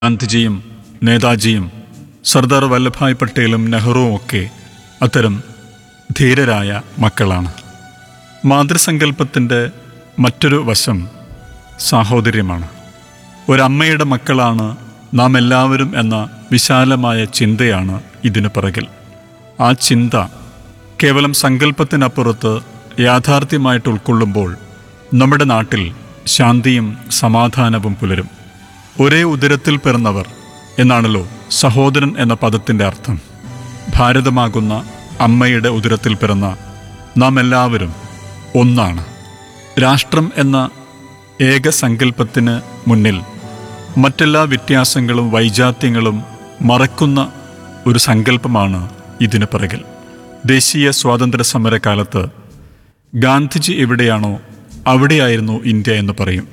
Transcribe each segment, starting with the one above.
ഗാന്ധിജിയും നേതാജിയും സർദാർ വല്ലഭായ് പട്ടേലും നെഹ്റുവും ഒക്കെ അത്തരം ധീരരായ മക്കളാണ് മാതൃസങ്കല്പത്തിൻ്റെ മറ്റൊരു വശം സാഹോദര്യമാണ് ഒരമ്മയുടെ മക്കളാണ് നാം എല്ലാവരും എന്ന വിശാലമായ ചിന്തയാണ് ഇതിനു പിറകിൽ ആ ചിന്ത കേവലം സങ്കല്പത്തിനപ്പുറത്ത് യാഥാർത്ഥ്യമായിട്ട് ഉൾക്കൊള്ളുമ്പോൾ നമ്മുടെ നാട്ടിൽ ശാന്തിയും സമാധാനവും പുലരും ഒരേ ഉദരത്തിൽ പിറന്നവർ എന്നാണല്ലോ സഹോദരൻ എന്ന പദത്തിൻ്റെ അർത്ഥം ഭാരതമാകുന്ന അമ്മയുടെ ഉദരത്തിൽ പിറന്ന നാം എല്ലാവരും ഒന്നാണ് രാഷ്ട്രം എന്ന ഏക സങ്കല്പത്തിന് മുന്നിൽ മറ്റെല്ലാ വ്യത്യാസങ്ങളും വൈജാത്യങ്ങളും മറക്കുന്ന ഒരു സങ്കല്പമാണ് ഇതിന് പിറകിൽ ദേശീയ സ്വാതന്ത്ര്യ സമരകാലത്ത് ഗാന്ധിജി എവിടെയാണോ അവിടെയായിരുന്നു ഇന്ത്യ എന്ന് പറയും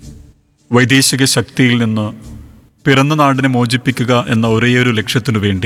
വൈദേശിക ശക്തിയിൽ നിന്ന് പിറന്ന നാടിനെ മോചിപ്പിക്കുക എന്ന ഒരേയൊരു ലക്ഷ്യത്തിനു വേണ്ടി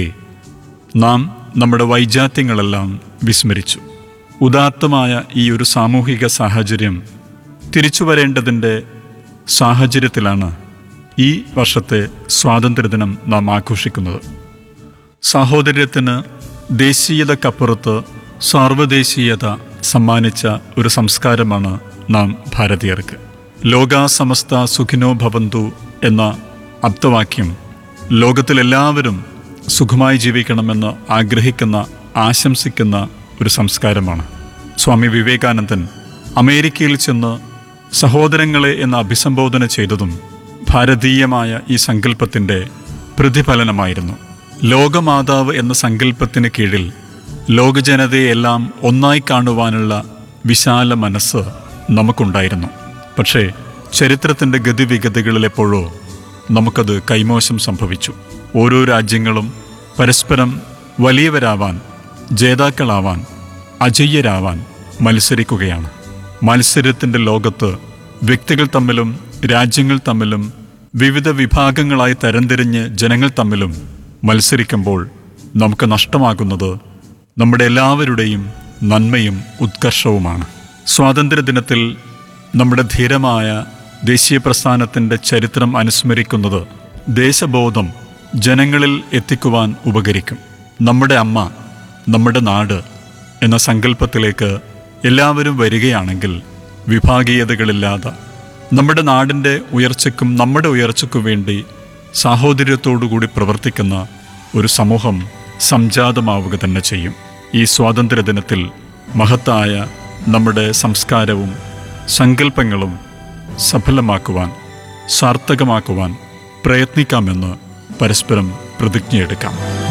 നാം നമ്മുടെ വൈജാത്യങ്ങളെല്ലാം വിസ്മരിച്ചു ഉദാത്തമായ ഈ ഒരു സാമൂഹിക സാഹചര്യം തിരിച്ചു വരേണ്ടതിൻ്റെ സാഹചര്യത്തിലാണ് ഈ വർഷത്തെ സ്വാതന്ത്ര്യദിനം നാം ആഘോഷിക്കുന്നത് സാഹോദര്യത്തിന് ദേശീയതക്കപ്പുറത്ത് സാർവദേശീയത സമ്മാനിച്ച ഒരു സംസ്കാരമാണ് നാം ഭാരതീയർക്ക് ലോകാ സമസ്ത സുഖിനോ ഭവന്തു എന്ന അബ്ദവാക്യം ലോകത്തിലെല്ലാവരും സുഖമായി ജീവിക്കണമെന്ന് ആഗ്രഹിക്കുന്ന ആശംസിക്കുന്ന ഒരു സംസ്കാരമാണ് സ്വാമി വിവേകാനന്ദൻ അമേരിക്കയിൽ ചെന്ന് സഹോദരങ്ങളെ എന്ന് അഭിസംബോധന ചെയ്തതും ഭാരതീയമായ ഈ സങ്കല്പത്തിൻ്റെ പ്രതിഫലനമായിരുന്നു ലോകമാതാവ് എന്ന സങ്കല്പത്തിന് കീഴിൽ ലോകജനതയെല്ലാം ഒന്നായി കാണുവാനുള്ള വിശാല മനസ്സ് നമുക്കുണ്ടായിരുന്നു പക്ഷേ ചരിത്രത്തിൻ്റെ ഗതിവിഗതികളിൽ എപ്പോഴോ നമുക്കത് കൈമോശം സംഭവിച്ചു ഓരോ രാജ്യങ്ങളും പരസ്പരം വലിയവരാവാൻ ജേതാക്കളാവാൻ അജയ്യരാവാൻ മത്സരിക്കുകയാണ് മത്സരത്തിൻ്റെ ലോകത്ത് വ്യക്തികൾ തമ്മിലും രാജ്യങ്ങൾ തമ്മിലും വിവിധ വിഭാഗങ്ങളായി തരംതിരിഞ്ഞ് ജനങ്ങൾ തമ്മിലും മത്സരിക്കുമ്പോൾ നമുക്ക് നഷ്ടമാകുന്നത് നമ്മുടെ എല്ലാവരുടെയും നന്മയും ഉത്കർഷവുമാണ് സ്വാതന്ത്ര്യദിനത്തിൽ നമ്മുടെ ധീരമായ ദേശീയ പ്രസ്ഥാനത്തിൻ്റെ ചരിത്രം അനുസ്മരിക്കുന്നത് ദേശബോധം ജനങ്ങളിൽ എത്തിക്കുവാൻ ഉപകരിക്കും നമ്മുടെ അമ്മ നമ്മുടെ നാട് എന്ന സങ്കല്പത്തിലേക്ക് എല്ലാവരും വരികയാണെങ്കിൽ വിഭാഗീയതകളില്ലാതെ നമ്മുടെ നാടിൻ്റെ ഉയർച്ചയ്ക്കും നമ്മുടെ ഉയർച്ചയ്ക്കും വേണ്ടി സാഹോദര്യത്തോടുകൂടി പ്രവർത്തിക്കുന്ന ഒരു സമൂഹം സംജാതമാവുക തന്നെ ചെയ്യും ഈ സ്വാതന്ത്ര്യദിനത്തിൽ മഹത്തായ നമ്മുടെ സംസ്കാരവും സങ്കല്പങ്ങളും സഫലമാക്കുവാൻ സാർത്ഥകമാക്കുവാൻ പ്രയത്നിക്കാമെന്ന് പരസ്പരം പ്രതിജ്ഞയെടുക്കാം